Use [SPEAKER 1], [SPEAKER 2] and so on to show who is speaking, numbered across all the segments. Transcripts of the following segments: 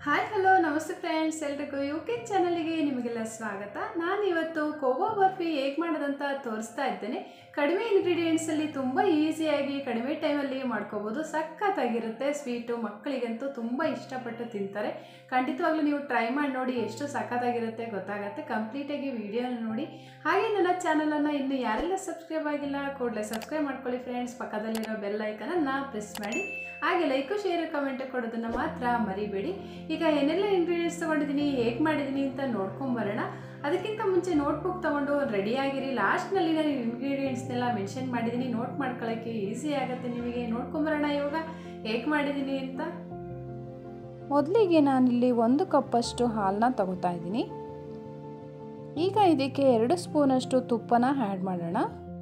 [SPEAKER 1] hi hello namaste friends ಎಲ್ರಿಗೂ U K ಚಾನಲ್ಗೆ ನಿಮಗೆಲ್ಲ ಸ್ವಾಗತ ನಾನು ಇವತ್ತು ಕೋವಾ ಬರ್ಫಿ ಹೇಗೆ ಮಾಡೋದಂತ ತೋರಿಸ್ತಾ ಇದ್ದೇನೆ ಕಡಿಮೆ ಇಂಗ್ರೀಡಿಯೆಂಟ್ಸಲ್ಲಿ ತುಂಬ ಈಸಿಯಾಗಿ ಕಡಿಮೆ ಟೈಮಲ್ಲಿ ಮಾಡ್ಕೋಬೋದು ಸಖತ್ತಾಗಿರುತ್ತೆ ಸ್ವೀಟು ಮಕ್ಕಳಿಗಂತೂ ತುಂಬ ಇಷ್ಟಪಟ್ಟು ತಿಂತಾರೆ ಖಂಡಿತವಾಗ್ಲೂ ನೀವು ಟ್ರೈ ಮಾಡಿ ನೋಡಿ ಎಷ್ಟು ಸಖತ್ತಾಗಿರುತ್ತೆ ಗೊತ್ತಾಗುತ್ತೆ ಕಂಪ್ಲೀಟಾಗಿ ವಿಡಿಯೋನ ನೋಡಿ ಹಾಗೆ ನನ್ನ ಚಾನಲನ್ನು ಇನ್ನು ಯಾರೆಲ್ಲ ಸಬ್ಸ್ಕ್ರೈಬ್ ಆಗಿಲ್ಲ ಕೂಡಲೇ ಸಬ್ಸ್ಕ್ರೈಬ್ ಮಾಡ್ಕೊಳ್ಳಿ ಫ್ರೆಂಡ್ಸ್ ಪಕ್ಕದಲ್ಲಿರೋ ಬೆಲ್ ಐಕನನ್ನು ಪ್ರೆಸ್ ಮಾಡಿ ಹಾಗೆ ಲೈಕು ಶೇರು ಕಮೆಂಟ್ ಕೊಡೋದನ್ನು ಮಾತ್ರ ಮರಿಬೇಡಿ ಈಗ ಏನೆಲ್ಲ ಇಂಗ್ರೀಡಿಯೆಂಟ್ಸ್ ತೊಗೊಂಡಿದ್ದೀನಿ ಹೇಗೆ ಮಾಡಿದ್ದೀನಿ ಅಂತ ನೋಡ್ಕೊಂಬರೋಣ ಅದಕ್ಕಿಂತ ಮುಂಚೆ ನೋಟ್ಬುಕ್ ತೊಗೊಂಡು ರೆಡಿಯಾಗಿರಿ ಲಾಸ್ಟ್ನಲ್ಲಿ ನಾನು ಇಂಗ್ರೀಡಿಯೆಂಟ್ಸ್ನೆಲ್ಲ ಮೆನ್ಷನ್ ಮಾಡಿದ್ದೀನಿ ನೋಟ್ ಮಾಡ್ಕೊಳ್ಳೋಕ್ಕೆ ಈಸಿ ಆಗುತ್ತೆ ನಿಮಗೆ ನೋಡ್ಕೊಂಬರೋಣ ಇವಾಗ ಹೇಗೆ ಮಾಡಿದ್ದೀನಿ ಅಂತ
[SPEAKER 2] ಮೊದಲಿಗೆ ನಾನಿಲ್ಲಿ ಒಂದು ಕಪ್ಪಷ್ಟು ಹಾಲನ್ನ ತಗೋತಾ ಇದ್ದೀನಿ ಈಗ ಇದಕ್ಕೆ ಎರಡು ಸ್ಪೂನಷ್ಟು ತುಪ್ಪನ ಆ್ಯಡ್ ಮಾಡೋಣ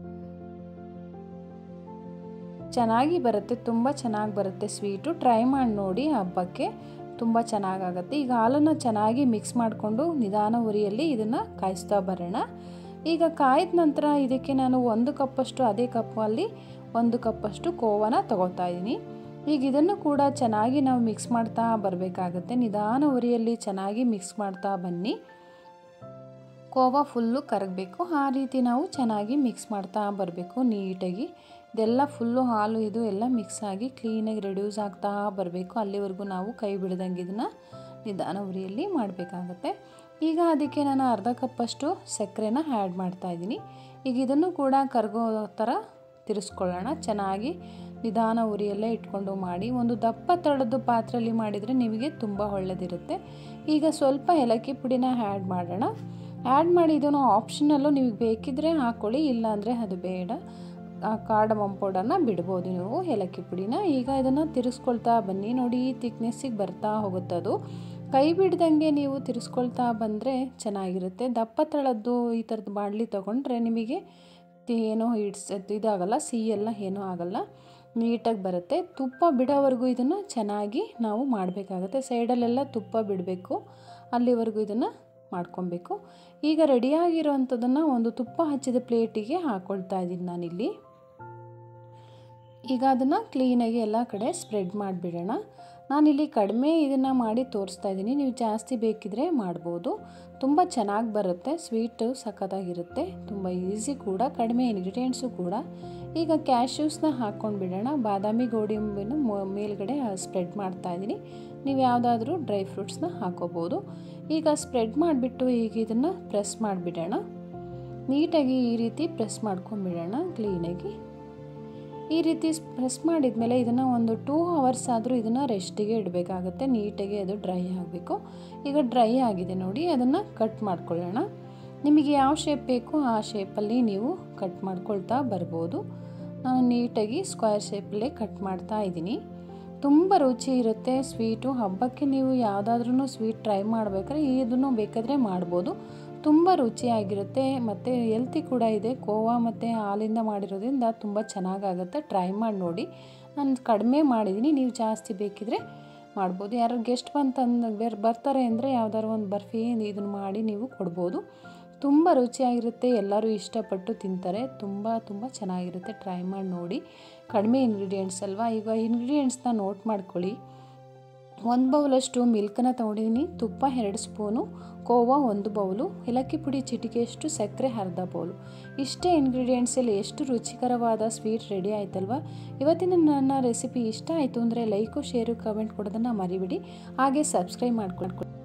[SPEAKER 2] ಚೆನ್ನಾಗಿ ಬರುತ್ತೆ ತುಂಬ ಚೆನ್ನಾಗಿ ಬರುತ್ತೆ ಸ್ವೀಟು ಟ್ರೈ ಮಾಡಿ ನೋಡಿ ಹಬ್ಬಕ್ಕೆ ತುಂಬ ಚೆನ್ನಾಗಾಗುತ್ತೆ ಈಗ ಹಾಲನ್ನು ಚೆನ್ನಾಗಿ ಮಿಕ್ಸ್ ಮಾಡಿಕೊಂಡು ನಿಧಾನ ಉರಿಯಲ್ಲಿ ಇದನ್ನು ಕಾಯಿಸ್ತಾ ಬರೋಣ ಈಗ ಕಾಯ್ದ ನಂತರ ಇದಕ್ಕೆ ನಾನು ಒಂದು ಕಪ್ಪಷ್ಟು ಅದೇ ಕಪ್ಪಲ್ಲಿ ಒಂದು ಕಪ್ಪಷ್ಟು ಕೋವನ ತಗೋತಾ ಇದ್ದೀನಿ ಈಗ ಇದನ್ನು ಕೂಡ ಚೆನ್ನಾಗಿ ನಾವು ಮಿಕ್ಸ್ ಮಾಡ್ತಾ ಬರಬೇಕಾಗತ್ತೆ ನಿಧಾನ ಉರಿಯಲ್ಲಿ ಚೆನ್ನಾಗಿ ಮಿಕ್ಸ್ ಮಾಡ್ತಾ ಬನ್ನಿ ಕೋವಾ ಫುಲ್ಲು ಕರಗಬೇಕು ಆ ರೀತಿ ನಾವು ಚೆನ್ನಾಗಿ ಮಿಕ್ಸ್ ಮಾಡ್ತಾ ಬರಬೇಕು ನೀಟಾಗಿ ಇದೆಲ್ಲ ಫುಲ್ಲು ಹಾಲು ಇದು ಎಲ್ಲ ಮಿಕ್ಸ್ ಆಗಿ ಕ್ಲೀನಾಗಿ ರೆಡ್ಯೂಸ್ ಆಗ್ತಾ ಬರಬೇಕು ಅಲ್ಲಿವರೆಗೂ ನಾವು ಕೈ ಬಿಡ್ದಂಗೆ ಇದನ್ನು ನಿಧಾನ ಉರಿಯಲ್ಲಿ ಮಾಡಬೇಕಾಗತ್ತೆ ಈಗ ಅದಕ್ಕೆ ನಾನು ಅರ್ಧ ಕಪ್ಪಷ್ಟು ಸಕ್ಕರೆನ ಆ್ಯಡ್ ಮಾಡ್ತಾಯಿದ್ದೀನಿ ಈಗ ಇದನ್ನು ಕೂಡ ಕರಗೋ ಥರ ತಿರ್ಸ್ಕೊಳ್ಳೋಣ ಚೆನ್ನಾಗಿ ನಿಧಾನ ಉರಿಯಲ್ಲೇ ಇಟ್ಕೊಂಡು ಮಾಡಿ ಒಂದು ದಪ್ಪ ತಳದ್ದು ಪಾತ್ರೆಯಲ್ಲಿ ಮಾಡಿದರೆ ನಿಮಗೆ ತುಂಬ ಒಳ್ಳೆಯದಿರುತ್ತೆ ಈಗ ಸ್ವಲ್ಪ ಏಲಕ್ಕಿ ಪುಡಿನ ಆ್ಯಡ್ ಮಾಡೋಣ ಆ್ಯಡ್ ಮಾಡಿ ಇದನ್ನು ಆಪ್ಷನಲ್ಲು ನಿಮಗೆ ಬೇಕಿದ್ದರೆ ಹಾಕ್ಕೊಳ್ಳಿ ಇಲ್ಲಾಂದರೆ ಅದು ಬೇಡ ಆ ಕಾರ್ಡಮಮ್ ಪೌಡರ್ನ ಬಿಡ್ಬೋದು ನೀವು ಏಲಕ್ಕಿ ಪುಡಿನ ಈಗ ಇದನ್ನು ತಿರ್ಸ್ಕೊಳ್ತಾ ಬನ್ನಿ ನೋಡಿ ಈ ತಿಕ್ನೆಸ್ಸಿಗೆ ಬರ್ತಾ ಹೋಗುತ್ತೆ ಅದು ಕೈ ಬಿಡ್ದಂಗೆ ನೀವು ತಿರ್ಸ್ಕೊಳ್ತಾ ಬಂದರೆ ಚೆನ್ನಾಗಿರುತ್ತೆ ದಪ್ಪ ತಳದ್ದು ಈ ಥರದ್ದು ಬಾಣಲಿ ತೊಗೊಂಡ್ರೆ ನಿಮಗೆ ಏನೋ ಇಡ್ಸ್ ಇದಾಗಲ್ಲ ಸಿಹಿ ಎಲ್ಲ ಏನೂ ಆಗಲ್ಲ ನೀಟಾಗಿ ಬರುತ್ತೆ ತುಪ್ಪ ಬಿಡೋವರೆಗೂ ಇದನ್ನು ಚೆನ್ನಾಗಿ ನಾವು ಮಾಡಬೇಕಾಗತ್ತೆ ಸೈಡಲ್ಲೆಲ್ಲ ತುಪ್ಪ ಬಿಡಬೇಕು ಅಲ್ಲಿವರೆಗೂ ಇದನ್ನು ಮಾಡ್ಕೊಬೇಕು ಈಗ ರೆಡಿಯಾಗಿರೋವಂಥದ್ದನ್ನು ಒಂದು ತುಪ್ಪ ಹಚ್ಚಿದ ಪ್ಲೇಟಿಗೆ ಹಾಕ್ಕೊಳ್ತಾ ಇದ್ದೀನಿ ನಾನಿಲ್ಲಿ ಈಗ ಅದನ್ನು ಕ್ಲೀನಾಗಿ ಎಲ್ಲ ಕಡೆ ಸ್ಪ್ರೆಡ್ ಮಾಡಿಬಿಡೋಣ ನಾನಿಲ್ಲಿ ಕಡಿಮೆ ಇದನ್ನು ಮಾಡಿ ತೋರಿಸ್ತಾ ಇದ್ದೀನಿ ನೀವು ಜಾಸ್ತಿ ಬೇಕಿದ್ರೆ ಮಾಡ್ಬೋದು ತುಂಬ ಚೆನ್ನಾಗಿ ಬರುತ್ತೆ ಸ್ವೀಟು ಸಖತ್ತಾಗಿರುತ್ತೆ ತುಂಬ ಈಸಿ ಕೂಡ ಕಡಿಮೆ ಇಂಗ್ರೀಡಿಯೆಂಟ್ಸು ಕೂಡ ಈಗ ಕ್ಯಾಶ್ಯೂಸ್ನ ಹಾಕ್ಕೊಂಡು ಬಿಡೋಣ ಬಾದಾಮಿ ಗೋಡಂಬಿನ ಮೇಲ್ಗಡೆ ಸ್ಪ್ರೆಡ್ ಮಾಡ್ತಾ ಇದ್ದೀನಿ ನೀವು ಯಾವುದಾದ್ರೂ ಡ್ರೈ ಫ್ರೂಟ್ಸ್ನ ಹಾಕೋಬೋದು ಈಗ ಸ್ಪ್ರೆಡ್ ಮಾಡಿಬಿಟ್ಟು ಈಗ ಇದನ್ನು ಪ್ರೆಸ್ ಮಾಡಿಬಿಡೋಣ ನೀಟಾಗಿ ಈ ರೀತಿ ಪ್ರೆಸ್ ಮಾಡ್ಕೊಂಬಿಡೋಣ ಕ್ಲೀನಾಗಿ ಈ ರೀತಿ ಪ್ರೆಸ್ ಮಾಡಿದ್ಮೇಲೆ ಇದನ್ನು ಒಂದು ಟೂ ಅವರ್ಸ್ ಆದರೂ ಇದನ್ನು ರೆಸ್ಟಿಗೆ ಇಡಬೇಕಾಗುತ್ತೆ ನೀಟಾಗಿ ಅದು ಡ್ರೈ ಆಗಬೇಕು ಈಗ ಡ್ರೈ ಆಗಿದೆ ನೋಡಿ ಅದನ್ನು ಕಟ್ ಮಾಡ್ಕೊಳ್ಳೋಣ ನಿಮಗೆ ಯಾವ ಶೇಪ್ ಬೇಕು ಆ ಶೇಪಲ್ಲಿ ನೀವು ಕಟ್ ಮಾಡ್ಕೊಳ್ತಾ ಬರ್ಬೋದು ನಾನು ನೀಟಾಗಿ ಸ್ಕ್ವೇರ್ ಶೇಪಲ್ಲೇ ಕಟ್ ಮಾಡ್ತಾ ಇದ್ದೀನಿ ತುಂಬ ರುಚಿ ಇರುತ್ತೆ ಸ್ವೀಟು ಹಬ್ಬಕ್ಕೆ ನೀವು ಯಾವುದಾದ್ರೂ ಸ್ವೀಟ್ ಟ್ರೈ ಮಾಡಬೇಕಾದ್ರೆ ಇದನ್ನು ಬೇಕಾದರೆ ಮಾಡ್ಬೋದು ತುಂಬ ರುಚಿಯಾಗಿರುತ್ತೆ ಮತ್ತು ಹೆಲ್ತಿ ಕೂಡ ಇದೆ ಕೋವಾ ಮತ್ತು ಹಾಲಿಂದ ಮಾಡಿರೋದ್ರಿಂದ ತುಂಬ ಚೆನ್ನಾಗಾಗುತ್ತೆ ಟ್ರೈ ಮಾಡಿ ನೋಡಿ ನಾನು ಕಡಿಮೆ ಮಾಡಿದ್ದೀನಿ ನೀವು ಜಾಸ್ತಿ ಬೇಕಿದ್ರೆ ಮಾಡ್ಬೋದು ಯಾರು ಗೆಸ್ಟ್ ಬಂತಂದು ಬೇರೆ ಬರ್ತಾರೆ ಅಂದರೆ ಯಾವ್ದಾದ್ರು ಒಂದು ಬರ್ಫಿ ಇದನ್ನು ಮಾಡಿ ನೀವು ಕೊಡ್ಬೋದು ತುಂಬ ರುಚಿಯಾಗಿರುತ್ತೆ ಎಲ್ಲರೂ ಇಷ್ಟಪಟ್ಟು ತಿಂತಾರೆ ತುಂಬ ತುಂಬ ಚೆನ್ನಾಗಿರುತ್ತೆ ಟ್ರೈ ಮಾಡಿ ನೋಡಿ ಕಡಿಮೆ ಇಂಗ್ರೀಡಿಯೆಂಟ್ಸ್ ಅಲ್ವಾ ಈಗ ಇಂಗ್ರೀಡಿಯೆಂಟ್ಸ್ನ ನೋಟ್ ಮಾಡ್ಕೊಳ್ಳಿ ಒಂದು ಬೌಲಷ್ಟು ಮಿಲ್ಕನ್ನ ತೊಗೊಂಡಿದ್ದೀನಿ ತುಪ್ಪ ಎರಡು ಸ್ಪೂನು ಕೋವಾ ಒಂದು ಬೌಲು ಏಲಕ್ಕಿ ಪುಡಿ ಚಿಟಿಕೆಯಷ್ಟು ಸಕ್ಕರೆ ಅರ್ಧ ಬೌಲು ಇಷ್ಟೇ ಇಂಗ್ರೀಡಿಯೆಂಟ್ಸಲ್ಲಿ ಎಷ್ಟು ರುಚಿಕರವಾದ ಸ್ವೀಟ್ ರೆಡಿ ಆಯ್ತಲ್ವ ಇವತ್ತಿನ ನನ್ನ ರೆಸಿಪಿ ಇಷ್ಟ ಆಯಿತು ಅಂದರೆ ಲೈಕು ಶೇರು ಕಮೆಂಟ್ ಕೊಡೋದನ್ನು ಮರಿಬಿಡಿ ಹಾಗೆ ಸಬ್ಸ್ಕ್ರೈಬ್ ಮಾಡ್ಕೊಂಡು